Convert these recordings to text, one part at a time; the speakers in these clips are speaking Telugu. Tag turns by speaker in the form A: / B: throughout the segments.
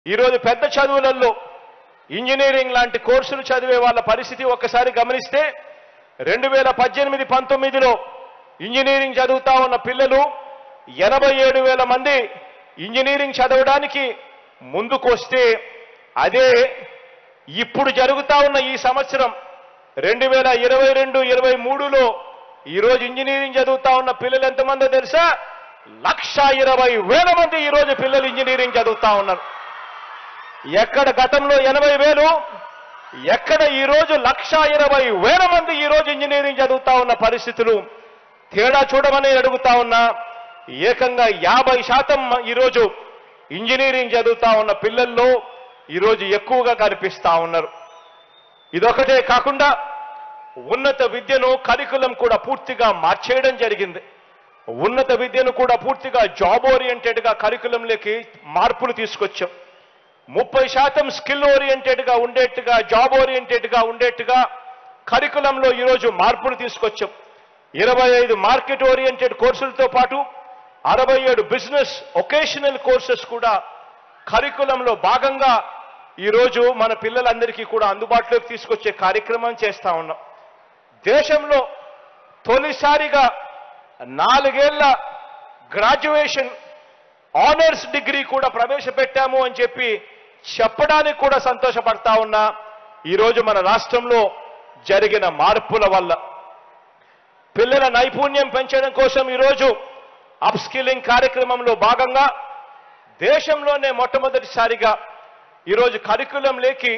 A: ఈరోజు పెద్ద చదువులలో ఇంజనీరింగ్ లాంటి కోర్సులు చదివే వాళ్ళ పరిస్థితి ఒక్కసారి గమనిస్తే రెండు వేల పద్దెనిమిది పంతొమ్మిదిలో ఇంజనీరింగ్ చదువుతా ఉన్న పిల్లలు ఎనభై ఏడు వేల మంది ఇంజనీరింగ్ చదవడానికి ముందుకొస్తే అదే ఇప్పుడు జరుగుతా ఉన్న ఈ సంవత్సరం రెండు వేల ఇరవై రెండు ఇరవై మూడులో ఈరోజు ఇంజనీరింగ్ చదువుతా ఉన్న పిల్లలు ఎంతమందో తెలుసా లక్ష ఇరవై వేల మంది ఈరోజు పిల్లలు ఇంజనీరింగ్ చదువుతా ఉన్నారు ఎక్కడ గతంలో ఎనభై వేలు ఎక్కడ ఈ రోజు లక్ష ఇరవై వేల మంది ఈ రోజు ఇంజనీరింగ్ చదువుతా ఉన్న పరిస్థితులు తేడా చూడమని అడుగుతా ఉన్నా ఏకంగా యాభై శాతం ఈరోజు ఇంజనీరింగ్ చదువుతా ఉన్న పిల్లల్లో ఈరోజు ఎక్కువగా కనిపిస్తా ఉన్నారు ఇదొకటే కాకుండా ఉన్నత విద్యను కరికులం కూడా పూర్తిగా మార్చేయడం జరిగింది ఉన్నత విద్యను కూడా పూర్తిగా జాబ్ ఓరియంటెడ్ గా కరికులంలోకి మార్పులు తీసుకొచ్చాం ముప్పై శాతం స్కిల్ ఓరియంటెడ్ గా ఉండేట్టుగా జాబ్ ఓరియంటెడ్ గా ఉండేట్టుగా కరికులంలో ఈరోజు మార్పులు తీసుకొచ్చాం ఇరవై ఐదు మార్కెట్ ఓరియంటెడ్ కోర్సులతో పాటు అరవై ఏడు బిజినెస్ ఒకేషనల్ కోర్సెస్ కూడా కరికులంలో భాగంగా ఈరోజు మన పిల్లలందరికీ కూడా అందుబాటులోకి తీసుకొచ్చే కార్యక్రమం చేస్తా ఉన్నాం దేశంలో తొలిసారిగా నాలుగేళ్ల గ్రాడ్యుయేషన్ ఆనర్స్ డిగ్రీ కూడా ప్రవేశపెట్టాము అని చెప్పి చెప్పడానికి కూడా సంతోషపడతా ఉన్నా ఈరోజు మన రాష్ట్రంలో జరిగిన మార్పుల వల్ల పిల్లల నైపుణ్యం పెంచడం కోసం ఈరోజు అప్స్కిల్లింగ్ కార్యక్రమంలో భాగంగా దేశంలోనే మొట్టమొదటిసారిగా ఈరోజు కరికులం లేకి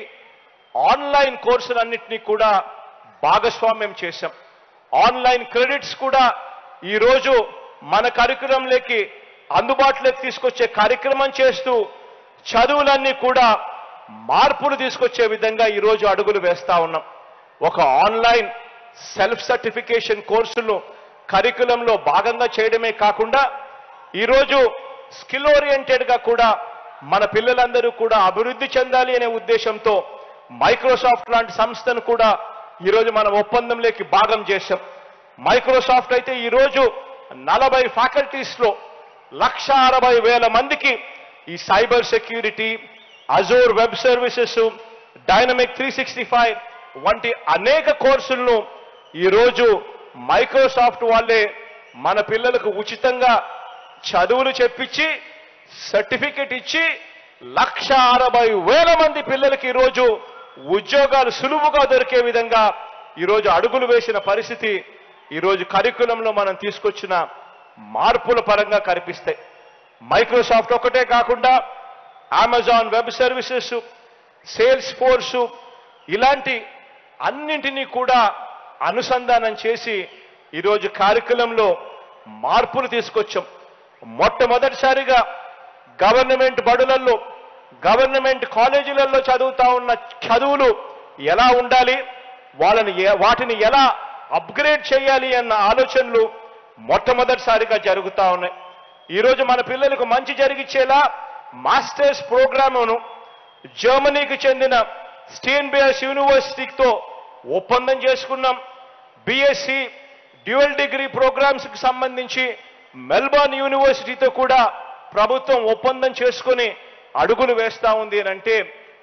A: ఆన్లైన్ కోర్సులన్నింటినీ కూడా భాగస్వామ్యం చేశాం ఆన్లైన్ క్రెడిట్స్ కూడా ఈరోజు మన కరికులంలోకి అందుబాటులోకి తీసుకొచ్చే కార్యక్రమం చేస్తూ చదువులన్నీ కూడా మార్పులు తీసుకొచ్చే విధంగా ఈరోజు అడుగులు వేస్తా ఉన్నాం ఒక ఆన్లైన్ సెల్ఫ్ సర్టిఫికేషన్ కోర్సులు కరికులంలో భాగంగా చేయడమే కాకుండా ఈరోజు స్కిల్ ఓరియంటెడ్ గా కూడా మన పిల్లలందరూ కూడా అభివృద్ధి చెందాలి అనే ఉద్దేశంతో మైక్రోసాఫ్ట్ లాంటి సంస్థను కూడా ఈరోజు మనం ఒప్పందంలోకి భాగం చేశాం మైక్రోసాఫ్ట్ అయితే ఈరోజు నలభై ఫ్యాకల్టీస్ లో లక్ష అరవై వేల మందికి ఈ cyber security Azure web services dynamic three sixty five వంటి అనేక కోర్సులను ఈరోజు మైక్రోసాఫ్ట్ వాళ్ళే మన పిల్లలకు ఉచితంగా చదువులు చెప్పించి సర్టిఫికెట్ ఇచ్చి లక్ష అరవై వేల మంది పిల్లలకి ఈరోజు ఉద్యోగాలు సులువుగా దొరికే విధంగా ఈరోజు అడుగులు వేసిన పరిస్థితి ఈరోజు కరికులంలో మనం తీసుకొచ్చిన మార్పుల పరంగా కనిపిస్తాయి మైక్రోసాఫ్ట్ ఒకటే కాకుండా Amazon web services Salesforce ఇలాంటి అన్నింటినీ కూడా అనుసంధానం చేసి ఈరోజు కార్యక్రమంలో మార్పులు తీసుకొచ్చాం మొట్టమొదటిసారిగా గవర్నమెంట్ బడులలో గవర్నమెంట్ కాలేజీలలో చదువుతా ఉన్న చదువులు ఎలా ఉండాలి వాళ్ళని ఎ- వాటిని ఎలా అప్గ్రేడ్ చేయాలి అన్న ఆలోచనలు మొట్టమొదటిసారిగా జరుగుతా ఉన్నాయి ఈరోజు మన పిల్లలకు మంచి జరిగిచ్చేలా మాస్టర్స్ ప్రోగ్రామును జర్మనీకి చెందిన స్టీన్బియర్స్ యూనివర్సిటీతో ఒప్పందం చేసుకున్నాం బిఎస్సి డ్యూయల్ డిగ్రీ ప్రోగ్రామ్స్ కి సంబంధించి మెల్బర్న్ యూనివర్సిటీతో కూడా ప్రభుత్వం ఒప్పందం చేసుకుని అడుగులు వేస్తా ఉంది అని అంటే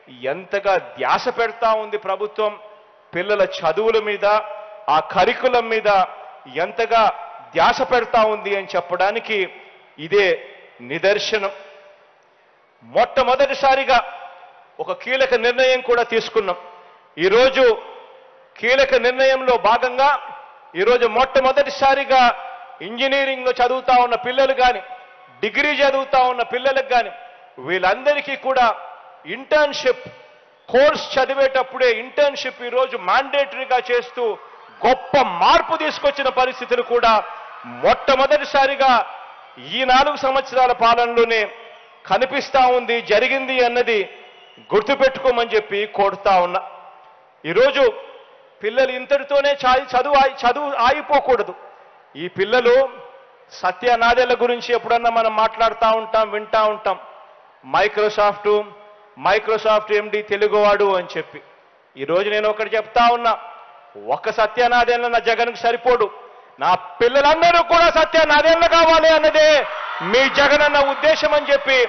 A: ఎంతగా ధ్యాస పెడతా ఉంది ప్రభుత్వం పిల్లల చదువుల మీద ఆ కరికులం మీద ఎంతగా ధ్యాస పెడతా ఉంది అని చెప్పడానికి ఇదే నిదర్శనం మొట్టమొదటిసారిగా ఒక కీలక నిర్ణయం కూడా తీసుకున్నాం ఈరోజు కీలక నిర్ణయంలో భాగంగా ఈరోజు మొట్టమొదటిసారిగా ఇంజనీరింగ్ లో చదువుతా ఉన్న పిల్లలు కానీ డిగ్రీ చదువుతా ఉన్న పిల్లలకు కానీ వీళ్ళందరికీ కూడా ఇంటర్న్షిప్ కోర్స్ చదివేటప్పుడే ఇంటర్న్షిప్ ఈరోజు మాండేటరీగా చేస్తూ గొప్ప మార్పు తీసుకొచ్చిన పరిస్థితులు కూడా మొట్టమొదటిసారిగా ఈ నాలుగు సంవత్సరాల పాలనలోనే కనిపిస్తా ఉంది జరిగింది అన్నది గుర్తుపెట్టుకోమని చెప్పి కోరుతా ఉన్నా ఈరోజు పిల్లలు ఇంతటితోనే చా- చదువు ఆగి- చదువు ఆగిపోకూడదు ఈ పిల్లలు సత్యనాదెల గురించి ఎప్పుడన్నా మనం మాట్లాడుతూ ఉంటాం వింటా ఉంటాం మైక్రోసాఫ్ట్ మైక్రోసాఫ్ట్ ఎండి తెలుగువాడు అని చెప్పి ఈరోజు నేను ఒకటి చెప్తా ఉన్నా ఒక్క సత్యనాదెల్ల నా జగన్కు సరిపోడు నా పిల్లలందరూ కూడా సత్యనాదెల్ల కావాలి అన్నదే మీ జగన్ అన్న ఉద్దేశం అని చెప్పి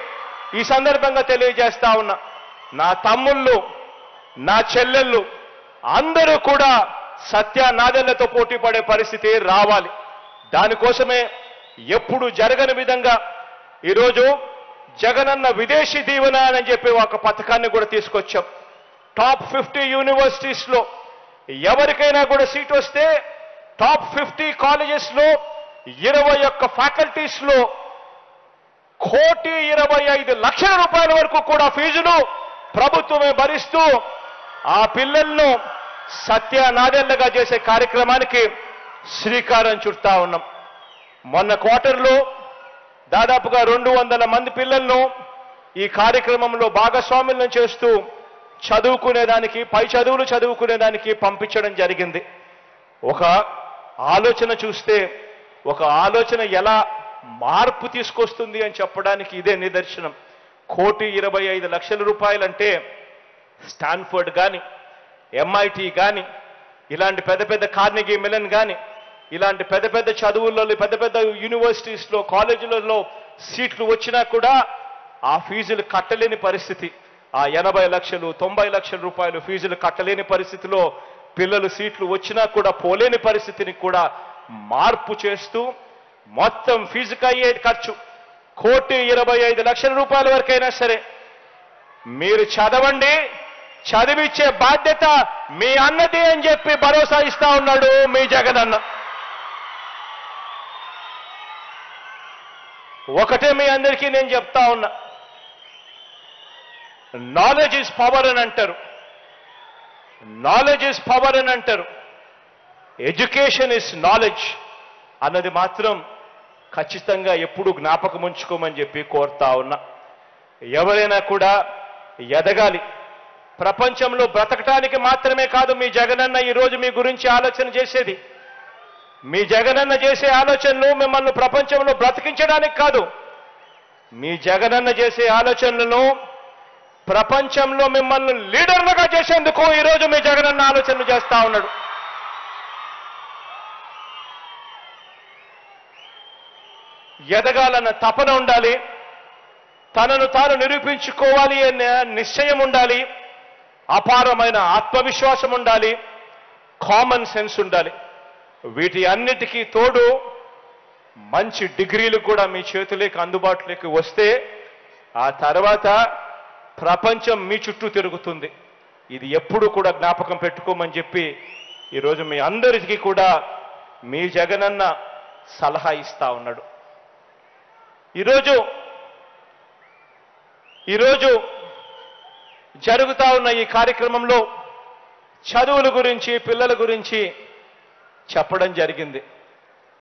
A: ఈ సందర్భంగా తెలియజేస్తా ఉన్నా నా తమ్ముళ్ళు నా చెల్లెళ్ళు అందరూ కూడా సత్య నాదెళ్లతో పోటీ పడే పరిస్థితి రావాలి దానికోసమే ఎప్పుడు జరగని విధంగా ఈరోజు జగనన్న విదేశీ దీవెన అని చెప్పి ఒక పథకాన్ని కూడా తీసుకొచ్చాం టాప్ ఫిఫ్టీ యూనివర్సిటీస్ లో ఎవరికైనా కూడా సీట్ వస్తే టాప్ ఫిఫ్టీ కాలేజెస్ లో ఇరవై ఒక్క ఫ్యాకల్టీస్ లో కోటి ఇరవై ఐదు లక్షల రూపాయల వరకు కూడా ఫీజును ప్రభుత్వమే భరిస్తూ ఆ పిల్లలను సత్యనాదెల్లగా చేసే కార్యక్రమానికి శ్రీకారం చుడతా ఉన్నాం మొన్న క్వార్టర్లో దాదాపుగా రెండు వందల మంది పిల్లలను ఈ కార్యక్రమంలో భాగస్వాములను చేస్తూ చదువుకునేదానికి పై చదువులు చదువుకునేదానికి పంపించడం జరిగింది ఒక ఆలోచన చూస్తే ఒక ఆలోచన ఎలా మార్పు తీసుకొస్తుంది అని చెప్పడానికి ఇదే నిదర్శనం కోటి ఇరవై ఐదు లక్షల రూపాయలంటే స్టాన్ఫర్డ్ కానీ ఎంఐటి కానీ ఇలాంటి పెద్ద పెద్ద కార్నిగీ మిలన్ కానీ ఇలాంటి పెద్ద పెద్ద చదువుల్లో పెద్ద పెద్ద యూనివర్సిటీస్లో కాలేజీలలో సీట్లు వచ్చినా కూడా ఆ ఫీజులు కట్టలేని పరిస్థితి ఆ ఎనభై లక్షలు తొంభై లక్షల రూపాయలు ఫీజులు కట్టలేని పరిస్థితిలో పిల్లలు సీట్లు వచ్చినా కూడా పోలేని పరిస్థితిని కూడా మార్పు చేస్తూ మొత్తం ఫీజుకి అయ్యే ఖర్చు కోటి ఇరవై ఐదు లక్షల రూపాయల వరకైనా సరే మీరు చదవండి చదివిచ్చే బాధ్యత మీ అన్నది అని చెప్పి భరోసా ఇస్తా ఉన్నాడు మీ జగనన్న ఒకటే మీ అందరికీ నేను చెప్తా ఉన్నా నాలెడ్జ్ ఇస్ పవర్ అని అంటారు నాలెడ్జ్ ఇస్ పవర్ అని అంటారు ఎడ్యుకేషన్ ఇస్ నాలెడ్జ్ అన్నది మాత్రం ఖచ్చితంగా ఎప్పుడు జ్ఞాపకం ఉంచుకోమని చెప్పి కోరుతా ఉన్నా ఎవరైనా కూడా ఎదగాలి ప్రపంచంలో బ్రతకటానికి మాత్రమే కాదు మీ జగనన్న ఈరోజు మీ గురించి ఆలోచన చేసేది మీ జగనన్న చేసే ఆలోచనలు మిమ్మల్ని ప్రపంచంలో బ్రతికించడానికి కాదు మీ జగనన్న చేసే ఆలోచనలను ప్రపంచంలో మిమ్మల్ని లీడర్లుగా చేసేందుకు ఈరోజు మీ జగనన్న ఆలోచనలు చేస్తా ఉన్నాడు ఎదగాలన్న తపన ఉండాలి తనను తాను నిరూపించుకోవాలి అనే నిశ్చయం ఉండాలి అపారమైన ఆత్మవిశ్వాసం ఉండాలి కామన్ సెన్స్ ఉండాలి వీటి అన్నిటికీ తోడు మంచి డిగ్రీలు కూడా మీ చేతులేకి అందుబాటులోకి వస్తే ఆ తర్వాత ప్రపంచం మీ చుట్టూ తిరుగుతుంది ఇది ఎప్పుడు కూడా జ్ఞాపకం పెట్టుకోమని చెప్పి ఈరోజు మీ అందరికీ కూడా మీ జగనన్న సలహా ఇస్తా ఉన్నాడు ఈరోజు ఈరోజు జరుగుతా ఉన్న ఈ కార్యక్రమంలో చదువుల గురించి పిల్లల గురించి చెప్పడం జరిగింది